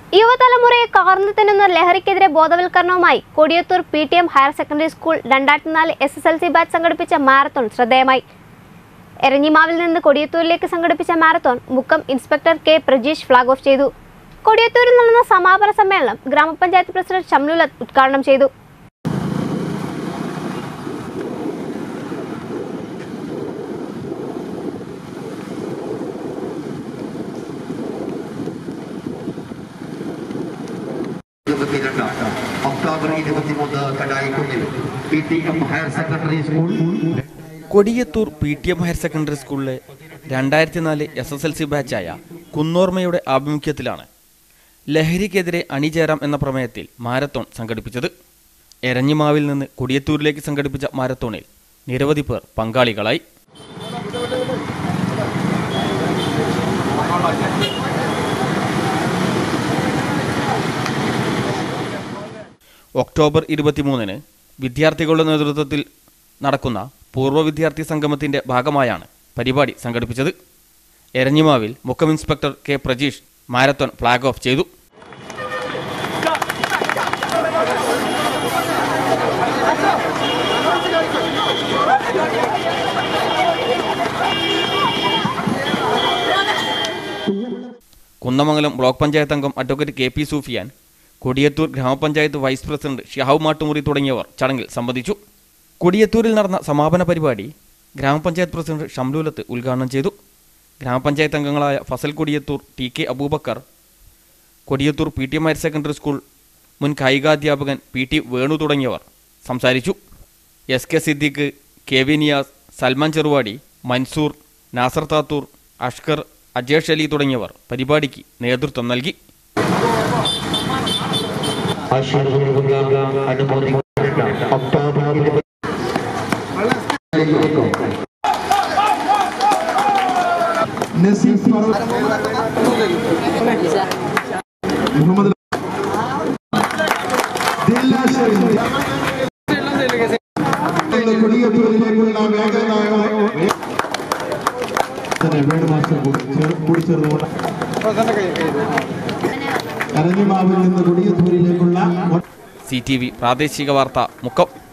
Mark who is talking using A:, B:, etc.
A: യുവതലമുറയെ കവർന്നു തിന്നുന്ന ലഹരിക്കെതിരെ ബോധവൽക്കരണവുമായി Kodiyathur P T M higher secondary school രണ്ടായിരത്തി നാല് S S L C batch സംഘടിപ്പിച്ച മാരത്തോൺ ശ്രദ്ധേയമായി എരഞ്ഞിമാവിൽ നിന്ന് കൊടിയത്തൂരിലേക്ക് സംഘടിപ്പിച്ച marathon Mukkam inspector K Prajeesh flag off ചെയ്തു കൊടിയത്തൂരിൽ നടന്ന സമാപന സമ്മേളനം ഗ്രാമപഞ്ചായത്ത് പ്രസിഡന്റ് ഷംലുലത്ത് ഉദ്ഘാടനം ചെയ്തു
B: ഇരുപത്തിരണ്ട് ഒക്ടോബർ ഇരുപത്തിമൂന്ന് കടായിക്കുന്നിൽ P T M higher secondary school
C: Kodiyathur P T M higher secondary സ്കൂളിലെ രണ്ടായിരത്തി നാല് എസ് എസ് എൽ സി ബാച്ചായ കുന്നോർമയുടെ ആഭിമുഖ്യത്തിലാണ് ലഹരിക്കെതിരെ അണിചേരാം എന്ന പ്രമേയത്തിൽ മാരത്തോൺ സംഘടിപ്പിച്ചത് എരഞ്ഞിമാവിൽ നിന്ന് കൊടിയത്തൂരിലേക്ക് സംഘടിപ്പിച്ച മാരത്തോണിൽ നിരവധി പേർ പങ്കാളികളായി ഒക്ടോബർ ഇരുപത്തിമൂന്നിന് വിദ്യാർത്ഥികളുടെ നേതൃത്വത്തിൽ നടക്കുന്ന പൂർവ്വ വിദ്യാർത്ഥി സംഗമത്തിന്റെ ഭാഗമായാണ് പരിപാടി സംഘടിപ്പിച്ചത് എരഞ്ഞിമാവിൽ മുഖം inspector K Prajeesh marathon flag off ചെയ്തു കുന്നമംഗലം ബ്ലോക്ക് പഞ്ചായത്ത് അംഗം advocate K P Sufiyan Kodiyathur ഗ്രാമപഞ്ചായത്ത് വൈസ് പ്രസിഡന്റ് ഷിഹാബ് മാട്ടുമുറി തുടങ്ങിയവർ ചടങ്ങിൽ സംബന്ധിച്ചു കൊടിയത്തൂരിൽ നടന്ന സമാപന പരിപാടി ഗ്രാമപഞ്ചായത്ത് പ്രസിഡന്റ് ഷംലൂലത്ത് ഉദ്ഘാടനം ചെയ്തു ഗ്രാമപഞ്ചായത്ത് അംഗങ്ങളായ Fazal Kodiyathur T K Abubacker Kodiyathur P T M higher secondary school മുൻ കായികാധ്യാപകൻ പി ടി വേണു തുടങ്ങിയവർ സംസാരിച്ചു S K Siddique K V Niyas Salman Cheruvadi Mansoor Nasar Thathur Ashkar Ajesh Ali തുടങ്ങിയവർ പരിപാടിക്ക് നേതൃത്വം നൽകി
B: ആശീർവദിക്കുക അനുമോദിക്കുക ഒക്ടോബർ ഇരുപത്തി
D: നസീഫ് മുഹമ്മദ് ദില്ലാശ്ശേരി. കൊടിയത്തൂരിലേക്കുള്ള വേഗനായ തന്നെ വേണു മാസ്റ്റർ കൂടി ചേർ- കൂടിച്ചേർന്നുകൊണ്ട് അരഞ്ഞിമാവിൽ നിന്ന് കൊടിയത്തൂരിലേക്കുള്ള
C: സി ടി വി പ്രാദേശിക വാർത്ത മുക്കം